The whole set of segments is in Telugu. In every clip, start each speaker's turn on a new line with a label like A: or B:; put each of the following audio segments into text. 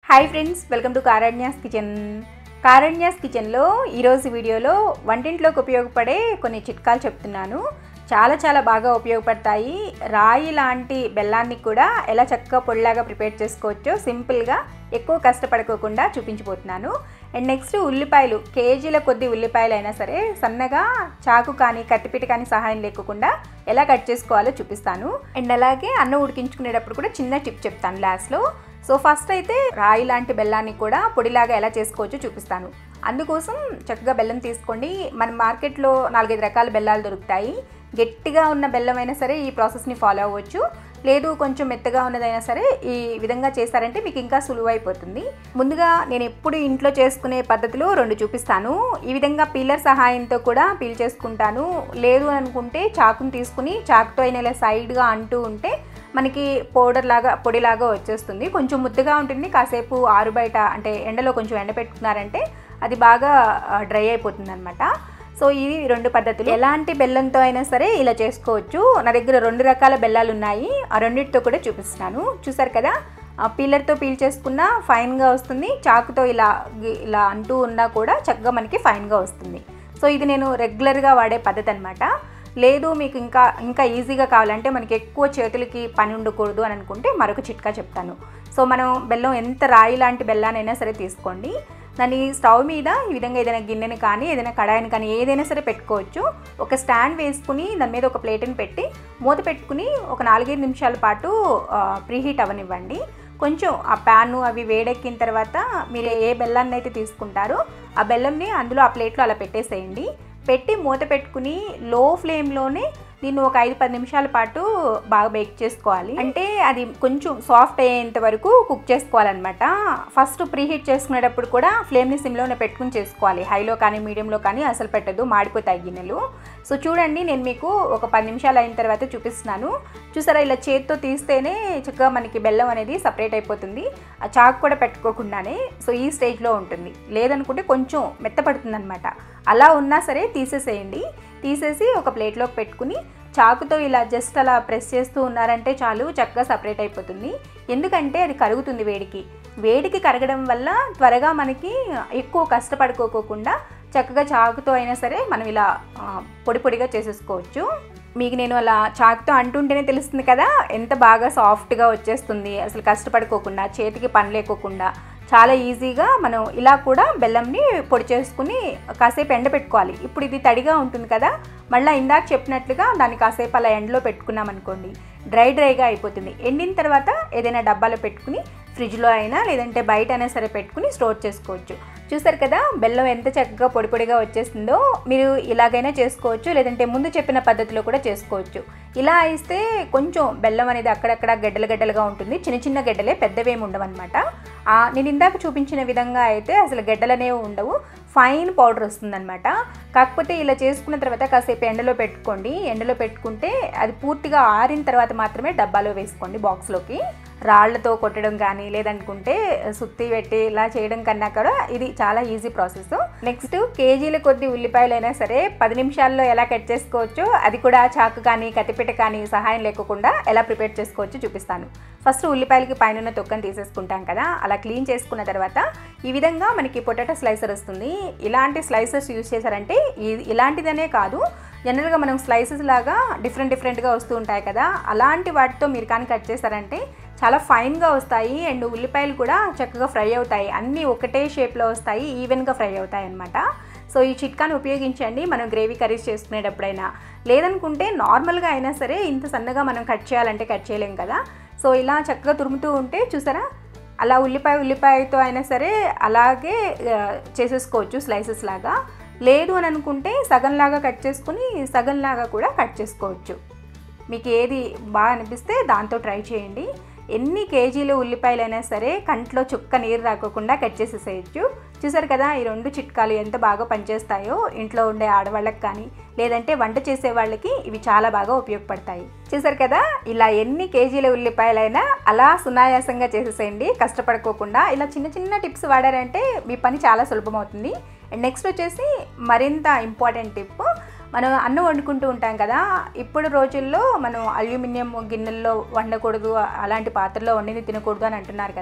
A: hi friends welcome to Karanya's kitchen Karanya's కిచెన్లో ఈరోజు వీడియోలో వంటింట్లోకి ఉపయోగపడే కొన్ని చిట్కాలు చెప్తున్నాను చాలా చాలా బాగా ఉపయోగపడతాయి రాయి లాంటి బెల్లాన్ని కూడా ఎలా చక్కగా పొడిలాగా ప్రిపేర్ చేసుకోవచ్చో సింపుల్గా ఎక్కువ కష్టపడుకోకుండా చూపించబోతున్నాను అండ్ నెక్స్ట్ ఉల్లిపాయలు కేజీల కొద్ది ఉల్లిపాయలు అయినా సరే సన్నగా చాకు కానీ కత్తిపీట కానీ సహాయం లేకుండా ఎలా కట్ చేసుకోవాలో చూపిస్తాను అండ్ అలాగే అన్నం ఉడికించుకునేటప్పుడు కూడా చిన్న టిప్ చెప్తాను లాస్ట్లో సో ఫస్ట్ అయితే రాయి లాంటి బెల్లాన్ని కూడా పొడిలాగా ఎలా చేసుకోవచ్చో చూపిస్తాను అందుకోసం చక్కగా బెల్లం తీసుకోండి మన మార్కెట్లో నాలుగైదు రకాల బెల్లాలు దొరుకుతాయి గట్టిగా ఉన్న బెల్లం అయినా సరే ఈ ప్రాసెస్ని ఫాలో అవ్వచ్చు లేదు కొంచెం మెత్తగా ఉన్నదైనా సరే ఈ విధంగా చేస్తారంటే మీకు ఇంకా సులువైపోతుంది ముందుగా నేను ఎప్పుడు ఇంట్లో చేసుకునే పద్ధతిలో రెండు చూపిస్తాను ఈ విధంగా పీలర్ సహాయంతో కూడా పీల్ చేసుకుంటాను లేదు అనుకుంటే చాకుని తీసుకుని చాకుతో అయినా ఇలా సైడ్గా అంటూ ఉంటే మనకి పౌడర్ లాగా పొడిలాగా వచ్చేస్తుంది కొంచెం ముద్దగా ఉంటుంది కాసేపు ఆరు బయట అంటే ఎండలో కొంచెం ఎండ పెట్టుకున్నారంటే అది బాగా డ్రై అయిపోతుంది అనమాట సో ఇవి రెండు పద్ధతులు ఎలాంటి బెల్లంతో అయినా సరే ఇలా చేసుకోవచ్చు నా దగ్గర రెండు రకాల బెల్లాలు ఉన్నాయి ఆ రెండింటితో కూడా చూపిస్తున్నాను చూసారు కదా పీలర్తో పీల్ చేసుకున్నా ఫైన్గా వస్తుంది చాకుతో ఇలా ఇలా అంటూ ఉన్నా కూడా చక్కగా మనకి ఫైన్గా వస్తుంది సో ఇది నేను రెగ్యులర్గా వాడే పద్ధతి అనమాట లేదు మీకు ఇంకా ఇంకా ఈజీగా కావాలంటే మనకి ఎక్కువ చేతులకి పని ఉండకూడదు అని అనుకుంటే మరొక చిట్కా చెప్తాను సో మనం బెల్లం ఎంత రాయి లాంటి బెల్లానైనా సరే తీసుకోండి దాన్ని స్టవ్ మీద ఈ విధంగా ఏదైనా గిన్నెని కానీ ఏదైనా కడాయిని కానీ ఏదైనా సరే పెట్టుకోవచ్చు ఒక స్టాండ్ వేసుకుని దాని మీద ఒక ప్లేట్ని పెట్టి మూత పెట్టుకుని ఒక నాలుగైదు నిమిషాల పాటు ప్రీహీట్ అవ్వనివ్వండి కొంచెం ఆ ప్యాను అవి వేడెక్కిన తర్వాత మీరు ఏ బెల్లాన్ని అయితే తీసుకుంటారో ఆ బెల్లంని అందులో ఆ ప్లేట్లో అలా పెట్టేసేయండి పెట్టి మూత పెట్టుకుని లో ఫ్లేమ్లోనే దీన్ని ఒక ఐదు పది నిమిషాల పాటు బాగా బేక్ చేసుకోవాలి అంటే అది కొంచెం సాఫ్ట్ అయ్యేంత వరకు కుక్ చేసుకోవాలన్నమాట ఫస్ట్ ప్రీహీట్ చేసుకునేటప్పుడు కూడా ఫ్లేమ్ని సిమ్లోనే పెట్టుకుని చేసుకోవాలి హైలో కానీ మీడియంలో కానీ అసలు పెట్టదు మాడిపోతాయి గిన్నెలు సో చూడండి నేను మీకు ఒక పది నిమిషాలు అయిన తర్వాత చూపిస్తున్నాను చూసారా ఇలా చేతితో తీస్తేనే చక్కగా మనకి బెల్లం అనేది సపరేట్ అయిపోతుంది ఆ చాకు కూడా పెట్టుకోకుండానే సో ఈ స్టేజ్లో ఉంటుంది లేదనుకుంటే కొంచెం మెత్తపడుతుంది అనమాట అలా ఉన్నా సరే తీసేసేయండి తీసేసి ఒక ప్లేట్లోకి పెట్టుకుని చాకుతో ఇలా జస్ట్ అలా ప్రెస్ చేస్తూ ఉన్నారంటే చాలు చక్కగా సపరేట్ అయిపోతుంది ఎందుకంటే అది కరుగుతుంది వేడికి వేడికి కరగడం వల్ల త్వరగా మనకి ఎక్కువ కష్టపడుకోకుండా చక్కగా చాకుతో అయినా సరే మనం ఇలా పొడి పొడిగా చేసేసుకోవచ్చు మీకు నేను అలా చాకుతో అంటుంటేనే తెలుస్తుంది కదా ఎంత బాగా సాఫ్ట్గా వచ్చేస్తుంది అసలు కష్టపడుకోకుండా చేతికి పని లేకోకుండా చాలా ఈజీగా మనం ఇలా కూడా బెల్లంని పొడి చేసుకుని కాసేపు ఎండబెట్టుకోవాలి ఇప్పుడు ఇది తడిగా ఉంటుంది కదా మళ్ళీ ఇందాక చెప్పినట్లుగా దాన్ని కాసేపు అలా ఎండలో పెట్టుకున్నాం అనుకోండి డ్రై డ్రైగా అయిపోతుంది ఎండిన తర్వాత ఏదైనా డబ్బాలో పెట్టుకుని ఫ్రిడ్జ్లో అయినా లేదంటే బయట అయినా సరే పెట్టుకుని స్టోర్ చేసుకోవచ్చు చూసారు కదా బెల్లం ఎంత చక్కగా పొడి పొడిగా వచ్చేస్తుందో మీరు ఇలాగైనా చేసుకోవచ్చు లేదంటే ముందు చెప్పిన పద్ధతిలో కూడా చేసుకోవచ్చు ఇలా అయితే కొంచెం బెల్లం అనేది అక్కడక్కడ గడ్డలు గడ్డలుగా ఉంటుంది చిన్న చిన్న గడ్డలే పెద్దవేమి ఉండవన్నమాట నేను ఇందాక చూపించిన విధంగా అయితే అసలు గడ్డలనేవి ఉండవు ఫైన్ పౌడర్ వస్తుందన్నమాట కాకపోతే ఇలా చేసుకున్న తర్వాత కాసేపు ఎండలో పెట్టుకోండి ఎండలో పెట్టుకుంటే అది పూర్తిగా ఆరిన తర్వాత మాత్రమే డబ్బాలో వేసుకోండి బాక్స్లోకి రాళ్లతో కొట్టడం కానీ లేదనుకుంటే సుత్తి పెట్టి ఇలా చేయడం కన్నా కూడా ఇది చాలా ఈజీ ప్రాసెస్ నెక్స్ట్ కేజీల కొద్ది ఉల్లిపాయలైనా సరే పది నిమిషాల్లో ఎలా కట్ చేసుకోవచ్చో అది కూడా చాకు కానీ కత్తిపీట కానీ సహాయం లేకుండా ఎలా ప్రిపేర్ చేసుకోవచ్చో చూపిస్తాను ఫస్ట్ ఉల్లిపాయలకి పైన తొక్కని తీసేసుకుంటాం కదా అలా క్లీన్ చేసుకున్న తర్వాత ఈ విధంగా మనకి పొటాటో స్లైసర్ వస్తుంది ఇలాంటి స్లైసర్స్ యూజ్ చేశారంటే ఇలాంటిదనే కాదు జనరల్గా మనం స్లైసెస్ లాగా డిఫరెంట్ డిఫరెంట్గా వస్తూ ఉంటాయి కదా అలాంటి వాటితో మీరు కానీ కట్ చేశారంటే చాలా ఫైన్గా వస్తాయి అండ్ ఉల్లిపాయలు కూడా చక్కగా ఫ్రై అవుతాయి అన్నీ ఒకటే షేప్లో వస్తాయి ఈవెన్గా ఫ్రై అవుతాయి అన్నమాట సో ఈ చిట్కాని ఉపయోగించండి మనం గ్రేవీ కర్రీస్ చేసుకునేటప్పుడైనా లేదనుకుంటే నార్మల్గా అయినా సరే ఇంత సన్నగా మనం కట్ చేయాలంటే కట్ చేయలేం కదా సో ఇలా చక్కగా తురుముతూ ఉంటే చూసారా అలా ఉల్లిపాయ ఉల్లిపాయతో అయినా సరే అలాగే చేసేసుకోవచ్చు స్లైసెస్ లాగా లేదు అని అనుకుంటే సగంలాగా కట్ చేసుకుని సగంలాగా కూడా కట్ చేసుకోవచ్చు మీకు ఏది బాగా అనిపిస్తే దాంతో ట్రై చేయండి ఎన్ని కేజీలు ఉల్లిపాయలైనా సరే కంట్లో చుక్క నీరు రాకోకుండా కట్ చేసేసేయచ్చు చూసారు కదా ఈ రెండు చిట్కాలు ఎంత బాగా పనిచేస్తాయో ఇంట్లో ఉండే ఆడవాళ్ళకి కానీ లేదంటే వంట చేసే వాళ్ళకి ఇవి చాలా బాగా ఉపయోగపడతాయి చూసారు కదా ఇలా ఎన్ని కేజీల ఉల్లిపాయలైనా అలా సునాయాసంగా చేసేసేయండి కష్టపడుకోకుండా ఇలా చిన్న చిన్న టిప్స్ వాడారంటే మీ పని చాలా సులభమవుతుంది అండ్ నెక్స్ట్ వచ్చేసి మరింత ఇంపార్టెంట్ టిప్ మనం అన్నం వండుకుంటూ ఉంటాం కదా ఇప్పుడు రోజుల్లో మనం అల్యూమినియం గిన్నెల్లో వండకూడదు అలాంటి పాత్రలో వండింది తినకూడదు అని అంటున్నారు కదా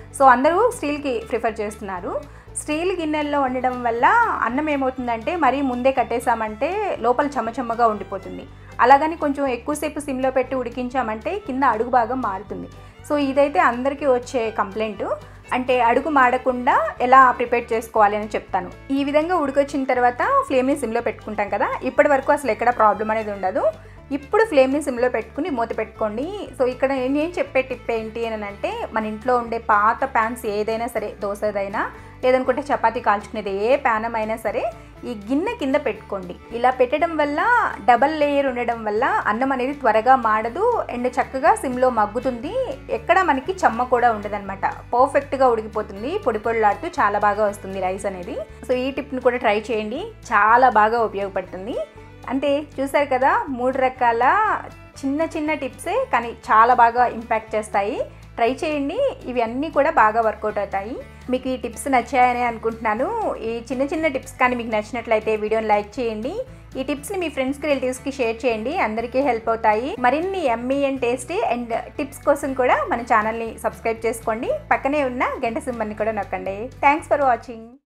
A: సో అందరూ స్టీల్కి ప్రిఫర్ చేస్తున్నారు స్టీల్ గిన్నెల్లో వండడం వల్ల అన్నం ఏమవుతుందంటే మరీ ముందే కట్టేసామంటే లోపల చెమ్మచెమ్మగా ఉండిపోతుంది అలాగని కొంచెం ఎక్కువసేపు సిమ్లో పెట్టి ఉడికించామంటే కింద అడుగు భాగం మారుతుంది సో ఇదైతే అందరికీ వచ్చే కంప్లైంట్ అంటే అడుగు మాడకుండా ఎలా ప్రిపేర్ చేసుకోవాలి అని చెప్తాను ఈ విధంగా ఉడికొచ్చిన తర్వాత ఫ్లేమ్ని సిమ్లో పెట్టుకుంటాం కదా ఇప్పటి వరకు అసలు ఎక్కడ ప్రాబ్లం అనేది ఉండదు ఇప్పుడు ఫ్లేమ్ని సిమ్లో పెట్టుకుని మూత పెట్టుకోండి సో ఇక్కడ నేను చెప్పే టిప్ ఏంటి అని అంటే మన ఇంట్లో ఉండే పాత ప్యాన్స్ ఏదైనా సరే దోశదైనా లేదనుకుంటే చపాతీ కాల్చుకునేది ఏ ప్యానం అయినా సరే ఈ గిన్నె కింద పెట్టుకోండి ఇలా పెట్టడం వల్ల డబల్ లేయర్ ఉండడం వల్ల అన్నం అనేది త్వరగా మాడదు అండ్ చక్కగా సిమ్లో మగ్గుతుంది ఎక్కడ మనకి చెమ్మ కూడా ఉండదన్నమాట పర్ఫెక్ట్గా ఉడికిపోతుంది పొడి పొడిలాడుతూ చాలా బాగా వస్తుంది రైస్ అనేది సో ఈ టిప్ని కూడా ట్రై చేయండి చాలా బాగా ఉపయోగపడుతుంది అంతే చూసారు కదా మూడు రకాల చిన్న చిన్న టిప్సే కానీ చాలా బాగా ఇంపాక్ట్ చేస్తాయి ట్రై చేయండి ఇవి అన్నీ కూడా బాగా వర్కౌట్ అవుతాయి మీకు ఈ టిప్స్ నచ్చాయని అనుకుంటున్నాను ఈ చిన్న చిన్న టిప్స్ కానీ మీకు నచ్చినట్లయితే వీడియోని లైక్ చేయండి ఈ టిప్స్ని మీ ఫ్రెండ్స్కి రిలేటివ్స్కి షేర్ చేయండి అందరికీ హెల్ప్ అవుతాయి మరిన్ని yummy and tasty and tips కోసం కూడా మన ఛానల్ని సబ్స్క్రైబ్ చేసుకోండి పక్కనే ఉన్న గంట సింబల్ని కూడా నొక్కండి థ్యాంక్స్ ఫర్ వాచింగ్